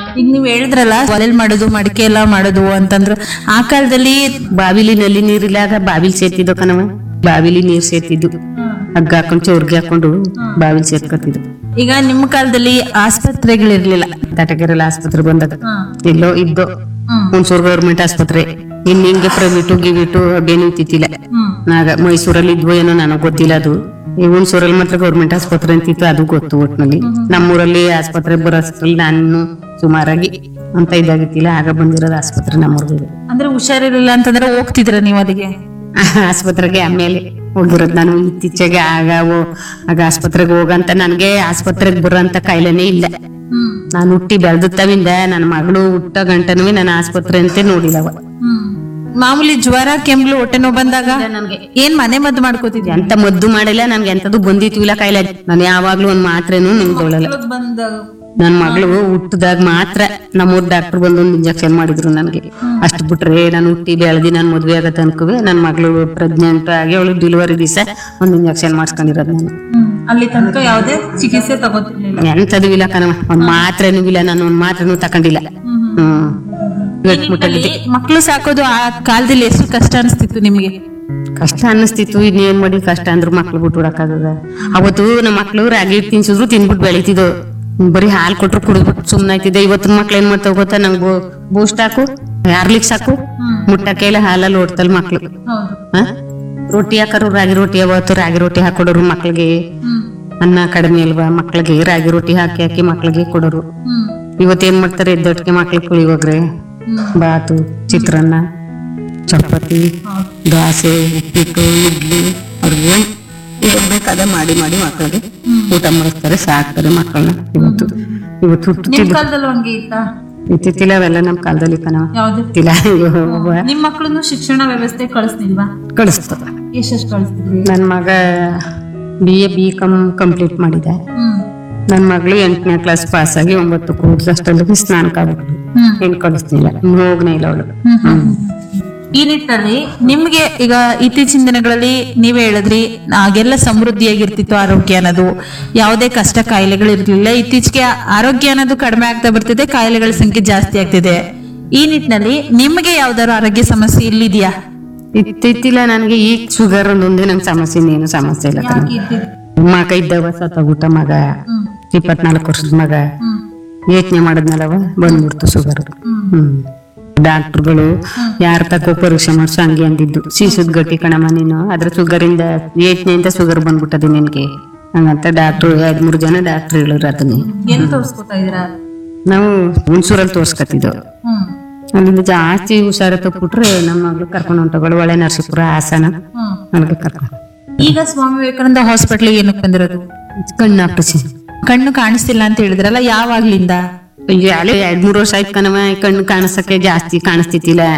ಈಗ ನೀವ್ ಹೇಳಿದ್ರಲ್ಲ ಒಲೆಲ್ ಮಾಡೋದು ಮಡಿಕೆ ಎಲ್ಲ ಮಾಡೋದು ಅಂತಂದ್ರು ಆ ಕಾಲದಲ್ಲಿ ಬಾವಿಲಿ ನಲ್ಲಿ ನೀರಿಲ್ಲಾಗ ಬಾವಿಲಿ ಸೇರ್ತಿದ್ದೋ ಕಣವ ಬಾವಿಲಿ ನೀರ್ ಸೇರ್ತಿದ್ದು ಹಗ್ಗ ಹಾಕೊಂಡು ಚೌರ್ಗಿ ಹಾಕೊಂಡು ಬಾವಿಲಿ ಸೇರ್ಕೊತಿದ್ದು ಈಗ ನಿಮ್ಮ ಕಾಲದಲ್ಲಿ ಆಸ್ಪತ್ರೆಗಳಿರ್ಲಿಲ್ಲ ತಟಕೆರೆಲ್ಲ ಆಸ್ಪತ್ರೆ ಬಂದಾಗ ಹ್ಮ್. ಎಲ್ಲೋ ಇದ್ದೋ ಹ್ಮ್. ಹುಣಸೂರು ಗೌರ್ಮೆಂಟ್ ಆಸ್ಪತ್ರೆ ಇನ್ ಹಿಂಗೆ ಪ್ರೈವೇಟು ಗಿವಿಟು ಅದೇನು ಇತ್ತಿತ್ತಿಲ್ಲ ಹ್ಮ್. ಆಗ ಮೈಸೂರಲ್ಲಿ ಇದ್ವೋ ಏನೋ ನನಗೆ ಗೊತ್ತಿಲ್ಲ ಅದು ಈ ಹುಣಸೂರಲ್ಲಿ ಮಾತ್ರ ಗೌರ್ಮೆಂಟ್ ಆಸ್ಪತ್ರೆ ಅಂತಿತ್ತು ಅದು ಗೊತ್ತು ಒಟ್ನಲ್ಲಿ ನಮ್ಮೂರಲ್ಲಿ ಆಸ್ಪತ್ರೆ ಬರೋಷ್ಟ್ರಲ್ಲಿ ನಾನು ಸುಮಾರಾಗಿ ಅಂತ ಇದಾಗಿತ್ತಿಲ್ಲ ಆಗ ಬಂದಿರೋದು ಆಸ್ಪತ್ರೆ ನಮ್ಮೂರಿಗೆ ಅಂದ್ರೆ ಹುಷಾರಿರ್ಲಿಲ್ಲ ಅಂತಂದ್ರೆ ಹೋಗ್ತಿದ್ರ ನೀವು ಅದಕ್ಕೆ ಆಸ್ಪತ್ರೆಗೆ ಆಮೇಲೆ ಹೋಗಿರೋದು ನಾನು ಇತ್ತೀಚೆಗೆ ಆಗ ಓ- ಆಗ ಆಸ್ಪತ್ರೆಗೆ ಹೋಗಂತ ನನಗೆ ಆಸ್ಪತ್ರೆಗೆ ಬರೋಂತ ಕಾಯಿಲೆನೇ ಇಲ್ಲ ಹ್ಮ್ ನಾನು ಹುಟ್ಟಿ ಬೆಳೆದತ್ತವಿಂದ ನನ್ನ ಮಗಳು ಹುಟ್ಟ ಗಂಟನೂ ನಾನು ಆಸ್ಪತ್ರೆ ಅಂತ ನೋಡಿಲ್ಲವ ಹ್ಮ್ ಮಾಮೂಲಿ ಜ್ವರ ಕೆಮ್ಲು ಹೊಟ್ಟೆ ನೋವು ಬಂದಾಗ ನನ್ಗೆ ಏನ್ ಮನೆ ಮದ್ದು ಮಾಡ್ಕೋತಿದ್ಯಾ ಎಂತ ಮದ್ದು ಮಾಡಿಲ್ಲ ನನ್ಗೆ ಎಂತದ್ದು ಬಂದಿತ್ತು ಇಲ್ಲ ಕಾಯಿಲೆ ನಾನು ಯಾವಾಗ್ಲೂ ಒಂದ್ ಮಾತ್ರೇನು ನಿಂತ್ಕೊಳ್ಳಲ್ಲ ಬಂದ ನನ್ನ ಮಗಳು ಹುಟ್ಟದಾಗ ಮಾತ್ರ ನಮ್ಮೂರ್ ಡಾಕ್ಟರ್ ಬಂದು ಒಂದು ಇಂಜೆಕ್ಷನ್ ಮಾಡಿದ್ರು ನನಗೆ ಅಷ್ಟು ಬಿಟ್ರೆ ನಾನು ಹುಟ್ಟಿ ಬೆಳೆದಿ ನಾನು ಮದ್ವೆ ಆಗತ್ತೆ ಅನ್ಕೋವೆ ನನ್ನ ಮಗಳು ಪ್ರೆಗ್ನೆಂಟ್ ಆಗಿ ಅವಳು ಡೆಲಿವರಿ ದಿವಸ ಒಂದು ಇಂಜೆಕ್ಷನ್ ಮಾಡಿಸ್ಕೊಂಡಿರೋದು ನಾನು ಅಲ್ಲಿ ತನಕ ಯಾವುದೇ ಚಿಕಿತ್ಸೆ ತಗೋತಿರ್ಲಿಲ್ಲ ಎಂತದು ಇಲ್ಲ ಕಣವ ಒಂದ್ ಮಾತ್ರೆನೂ ಇಲ್ಲ ನಾನು ಒಂದ್ ಮಾತ್ರೆನೂ ತಕೊಂಡಿಲ್ಲ ಹ್ಮ್ ಗಟ್ಮುಟ್ಟಲ್ಲಿದ್ದೆ ಮಕ್ಳು ಸಾಕೋದು ಆ ಕಾಲದಲ್ಲಿ ಎಷ್ಟು ಕಷ್ಟ ಅನಿಸ್ತಿತ್ತು ನಿಮ್ಗೆ ಕಷ್ಟ ಅನ್ನಿಸ್ತಿತ್ತು ಇನ್ನೇನ್ ಮಾಡಿ ಕಷ್ಟ ಅಂದ್ರು ಮಕ್ಳು ಬಿಟ್ಟು ಬಿಡಕ್ಕಾಗದ ಅವತ್ತು ನಮ್ಮ ಮಕ್ಳು ರಾಗಿ ಹಿಟ್ಟು ತಿನ್ಸಿದ್ರು ತಿನ್ಬಿಟ್ಟು ಬೆಳಿತಿದ್ದು ಬರೀ ಹಾಲು ಕೊಟ್ರು ಕುಡಿದ್ಬಿಟ್ಟು ಸುಮ್ಮನೆ ಆಯ್ತಿದ್ದೆ ಇವತ್ತಿನ ಮಕ್ಳು ಏನ್ ಮಾಡ್ತಾವ ಗೊತ್ತಾ ನಂಗೆ ಬೂಸ್ಟ್ ಹಾಕು ಯಾರ್ಲಿಕ್ ಸಾಕು ಮುಟ್ಟಕ್ಕೆ ಇಲ್ಲ ಹಾಲಲ್ಲಿ ಓಡ್ತಲ್ ಮಕ್ಳು ಹೌದು ಹ? ರೊಟ್ಟಿ ಹಾಕರು ರಾಗಿ ರೊಟ್ಟಿ ಅವತ್ತು ರಾಗಿ ರೊಟ್ಟಿ ಹಾಕೊಡೋರು ಮಕ್ಳಿಗೆ ಅನ್ನ ಕಡಿಮೆ ಅಲ್ವಾ ಮಕ್ಳಿಗೆ ರಾಗಿ ರೊಟ್ಟಿ ಹಾಕಿ ಹಾಕಿ ಮಕ್ಳಿಗೆ ಕೊಡೋರು ಹ್ಮ್ ಇವತ್ತೇನ್ ಮಾಡ್ತಾರೆ ಎದ್ದೊಟ್ಟಿಗೆ ಮಕ್ಳಿಗೆ ಪುಳಿಯೋಗ್ರೆ ಬಾತು ಚಿತ್ರಾನ್ನ ಚಪಾತಿ ದೋಸೆ ಉಪ್ಪಿಟ್ಟು ಇಡ್ಲಿ ಅವ್ರಿಗೆ ಏನ್ ಬೇಕಾದ ಮಾಡಿ ಮಾಡಿ ಮಕ್ಕಳಿಗೆ ಊಟ ಮಾಡಿಸ್ತಾರೆ ಸಾಕ್ತಾರೆ ಮಕ್ಕಳನ್ನ ಇವತ್ತು ಇವತ್ತು ನಿಮ್ ಹುಟ್ಟುತ್ತಿದ್ದು ಕಾಲದಲ್ಲೂ ಹಂಗೆ ಇತ್ತಾ ಇತ್ತಿತ್ತಿಲ್ಲ ಅವೆಲ್ಲ ನಮ್ ಕಾಲದಲ್ಲಿ ಕಣವ ಯಾವ್ದು ಇತ್ತಿಲ್ಲ ಅಯ್ಯೋ ನಿಮ್ ಮಕ್ಳನ್ನು ಶಿಕ್ಷಣ ವ್ಯವಸ್ಥೆ ಕಳಿಸ್ತಿಲ್ವಾ ಕಳಿಸ್ತದ ಎಷ್ಟೆಷ್ಟು ಕಳಿಸ್ತಿದ್ರಿ ನನ್ನ ಮಗ B A B com complete ಮಾಡಿದೆ ಹ್ಮ್ ನನ್ನ ಮಗಳು ಎಂಟನೇ ಕ್ಲಾಸ್ ಪಾಸ್ ಆಗಿ ಒಂಬತ್ತು ಕೂರ್ಸ್ ಅಷ್ಟೊಂದಿಗೆ ಸ್ನಾನಕ್ಕೆ ಆಗ್ಬಿಟ್ಲು ಹ್ಮ್. ಏನ್ ಕಳಿಸ್ತಿಲ್ಲ ಇನ್ನು ಹೋಗ್ನೇ ಇಲ್ಲ ಅವಳು ಈ ನಿಟ್ಟಿನಲ್ಲಿ ನಿಮ್ಗೆ ಈಗ ಇತ್ತೀಚಿನ ದಿನಗಳಲ್ಲಿ ನೀವೇ ಹೇಳಿದ್ರಿ ಆಗೆಲ್ಲ ಸಮೃದ್ಧಿಯಾಗಿರ್ತಿತ್ತು ಆರೋಗ್ಯ ಅನ್ನೋದು ಯಾವುದೇ ಕಷ್ಟ ಕಾಯಿಲೆಗಳು ಇರ್ಲಿಲ್ಲ ಇತ್ತೀಚೆಗೆ ಆರೋಗ್ಯ ಅನ್ನೋದು ಕಡಿಮೆ ಆಗ್ತಾ ಬರ್ತಿದೆ ಕಾಯಿಲೆಗಳ ಸಂಖ್ಯೆ ಜಾಸ್ತಿ ಆಗ್ತಿದೆ ಈ ನಿಟ್ಟಿನಲ್ಲಿ ನಿಮ್ಗೆ ಯಾವ್ದಾದ್ರು ಆರೋಗ್ಯ ಸಮಸ್ಯೆ ಇಲ್ಲಿದೆಯಾ ಇತ್ತಿತ್ತಿಲ್ಲ ನನಗೆ ಈಗ ಶುಗರ್ ಒಂದೊಂದೇ ನಂಗೆ ಸಮಸ್ಯೆ ಇನ್ನೇನು ಸಮಸ್ಯೆ ಇಲ್ಲ ಕಣೆ. ಮಗ ಇದ್ದವ ಸತ್ತೋಗ್ಬಿಟ್ಟ ಮಗ ಇಪ್ಪತ್ನಾಲ್ಕು ವರ್ಷದ ಮಗ ಯೋಚನೆ ಮಾಡಿದ್ನಲ್ಲವ ಬಂದ್ಬಿಡ್ತು ಶುಗರ್ ಹ್ಮ್ ಡಾಕ್ಟರ್ಗಳು ಯಾರ ತಕೋ ಪರೀಕ್ಷೆ ಮಾಡ್ಸು ಹಂಗೆ ಅಂದಿದ್ದು ಸೀಸದ್ ಗಟ್ಟಿ ಕಣಮ್ಮ ನೀನು ಅದ್ರ ಶುಗರ್ ಇಂದ ಯೋಚನೆಯಿಂದ ಶುಗರ್ ಬಂದ್ಬಿಟ್ಟದೆ ನಿನಗೆ ಹಂಗಂತ ಡಾಕ್ಟ್ರು ಎರಡ್ ಮೂರು ಜನ ಡಾಕ್ಟರ್ ಹೇಳಿದ್ರು ಅದನ್ನೇ ಏನ್ ತೋರಿಸ್ಕೊತಾ ಇದೀರಾ ನಾವು ಹುಣಸೂರಲ್ಲಿ ತೋರ್ಸ್ಕೊತಿದ್ದೋ ಹ್ಮ್ ಅಲ್ಲಿಂದ ಜಾಸ್ತಿ ಹುಷಾರ ತಪ್ಪಿಟ್ರೆ ನಮ್ಮ ಮಗಳು ಕರ್ಕೊಂಡು ಹೊಂಟಗಳು ಒಳ್ಳೆ ನರಸೀಪುರ ಹಾಸನ ಹ್ಮ್ ಅಲ್ಲಿಗೆ ಕರ್ಕೊಂಡು ಈಗ ಸ್ವಾಮಿ ವಿವೇಕಾನಂದ ಹಾಸ್ಪಿಟ್ಲ್ ಏನಕ್ಕೆ ಬಂದಿರೋದು ಕಣ್ಣು ಆಪರೇಷನ್ ಕಣ್ಣು ಕಾಣಿಸ್ತಿಲ್ಲ ಅಂತ ಹೇಳಿದ್ರಲ್ಲ ಯಾವಾಗ್ಲಿಂದ ಅಯ್ಯೋ ಅಲ್ಲೇ ಎರಡ್ ಮೂರು ವರ್ಷ ಆಯ್ತು ಕಣವ ಕಣ್ಣು ಕಾಣಿಸಕ್ಕೆ ಜಾಸ್ತಿ ಕಾಣಿಸ್ತಿತ್ತಿಲ್ಲ